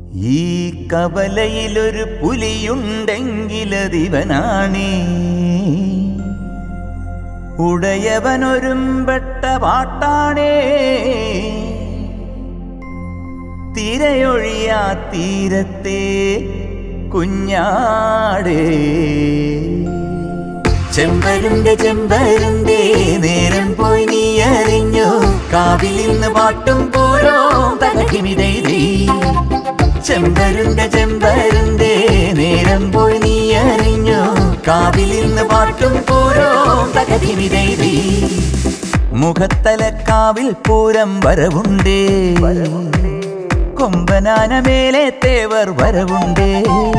ഈ കവലയിലൊരു പുലിയുണ്ടെങ്കിലതിവനാണേ ഉടയവനൊരുമ്പെട്ട പാട്ടാണേ തിരയൊഴിയാ തീരത്തെ കുഞ്ഞാടേ ചെമ്പരുന്റെ ചെമ്പരുന്തേ നേരം പോയി നീ അറിഞ്ഞോ കാവിലിന്ന് പാട്ടും പോരോ തകഹിമിതൈതീ ചെമ്പരുന്റെ ചെമ്പരുന്തേ നേരം പോയി നീ അറിഞ്ഞോ കാവിലിന്ന് പാട്ടും പോരോ തകഹിമിതൈതീ മുഖത്തലക്കാവിൽ പൂരം വരവുണ്ടേ കൊമ്പനാന മേലെ തേവർ വരവുണ്ടേ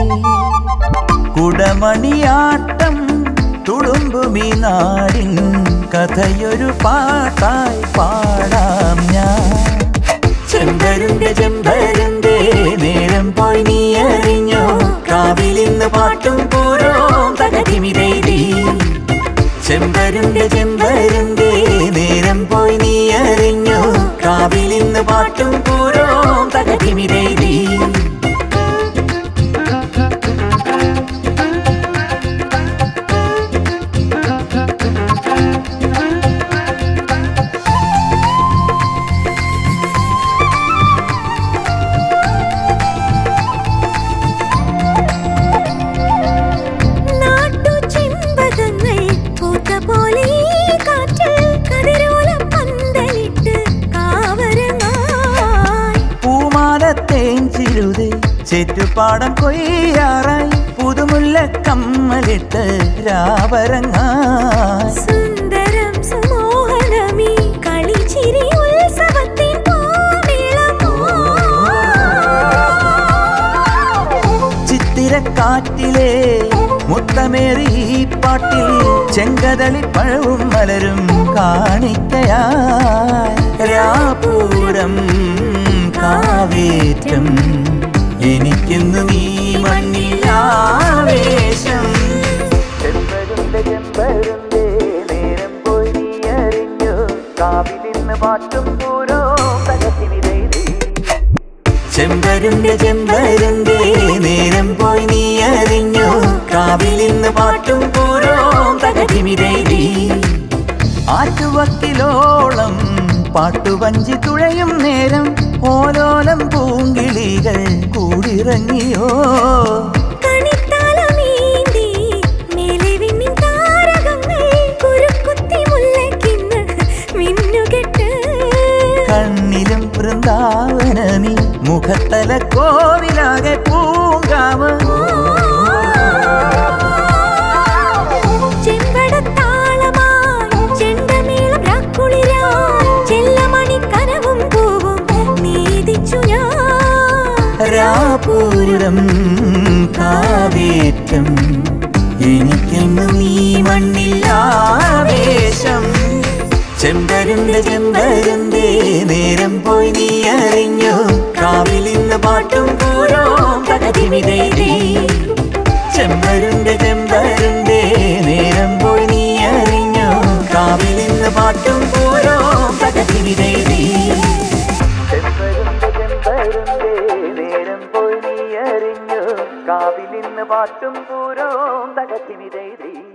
കുടമണിയാട്ടം തുളുമ്പുമീ നാടിൻ കഥയൊരു പാട്ടായി പാടാം ഞാൻ ചെമ്പരുന്റെ ചെമ്പരുന്റെ നേരം പോയി നീ അറിഞ്ഞോ കാവിലിന്ന് പാട്ടും പൂരോ തകതിമിതൈതി ചെമ്പരുന്റെ ചെമ്പരുന്റെ നേരം പോയി നീ അറിഞ്ഞോ കാവിലിന്ന് പാട്ടും പൂരോ തകതിമിതൈതി നാട്ടു ചെമ്പകങ്ങൾ പൂത്ത പോലെ ഈ കാറ്റിൽ കതിരോലം പന്തലിട്ട് കാവരങ്ങായി പൂമാലത്തേഞ്ചിരുത് ചെറ്റുപാടം കൊയ്യാറായി പുതുമുല്ല കമ്മലിട്ട് രാവരങ്ങായി സുന്ദരം സുമോഹനമീ കളിച്ചിരി ഉത്സവത്തിൻ പൂമേളമോ ചിത്തിരക്കാറ്റിലെ മുത്തമേറി ഈ പാട്ടിൽ ചെങ്കതളി പഴവും മലരും കാണിക്കയായി രാപൂരം കാവേറ്റം എനിക്കിന്ന് നീ മണ്ണിൽ ആവേശം ചെമ്പരുന്തേ ചെമ്പരുന്തേ നേരം പോയി നീ അറിഞ്ഞു കാവിലിന്ന് പാട്ടും പൂരോ തകത്തിനിതൈതേ ചെമ്പരുന്റെ ചെമ്പരുന്റെ നേരം പോയി നീ അറിഞ്ഞു കാവിലിന്ന് പാട്ടും പൂരോ തകതിമിരൈതി ആറ്റുവക്കിലോളം പാട്ടുവഞ്ചി തുഴയും നേരം ഓലോലം പൂങ്കിളികൾ കൂടിറങ്ങിയോ കണിത്താലമേന്തി മേലെ വിണ്ണിൻ താരകങ്ങൾ കുരുക്കുത്തി മുല്ലക്കിന്ന് മിന്നുകെട്ട് കണ്ണിലും വൃന്ദാവനമി മുഖത്തല കോവിലാകെ പൂങ്കാവ് ചെമ്പടത്താളമായി ചെണ്ടമേളം രാക്കുളിരായി ചെല്ലമണി കനവും പൂവും നീതിച്ചു ഞാൻ രാപൂരം കാവേറ്റം എനിക്കെന്നും ഈ മണ്ണിൽ ആവേശം ചെമ്പരുന്റെ ചെമ്പരുന്തേ നേരം പോയി നീ അറിഞ്ഞു കാവിലിന്ന് പാട്ടും പൂരോ തകതിമിതൈതി ചെമ്പരുന്റെ ചെമ്പരുന്തേ നേരം പോയി നീ അറിഞ്ഞു കാവിലിന്ന് പാട്ടും പൂരോ തകതിമിതൈതി ചെമ്പരുന്തേ ചെമ്പരുന്തേ നേരം പോയി നീ അറിഞ്ഞു കാവിലിന്ന് പാട്ടും പൂരോ തകതിമിതൈതി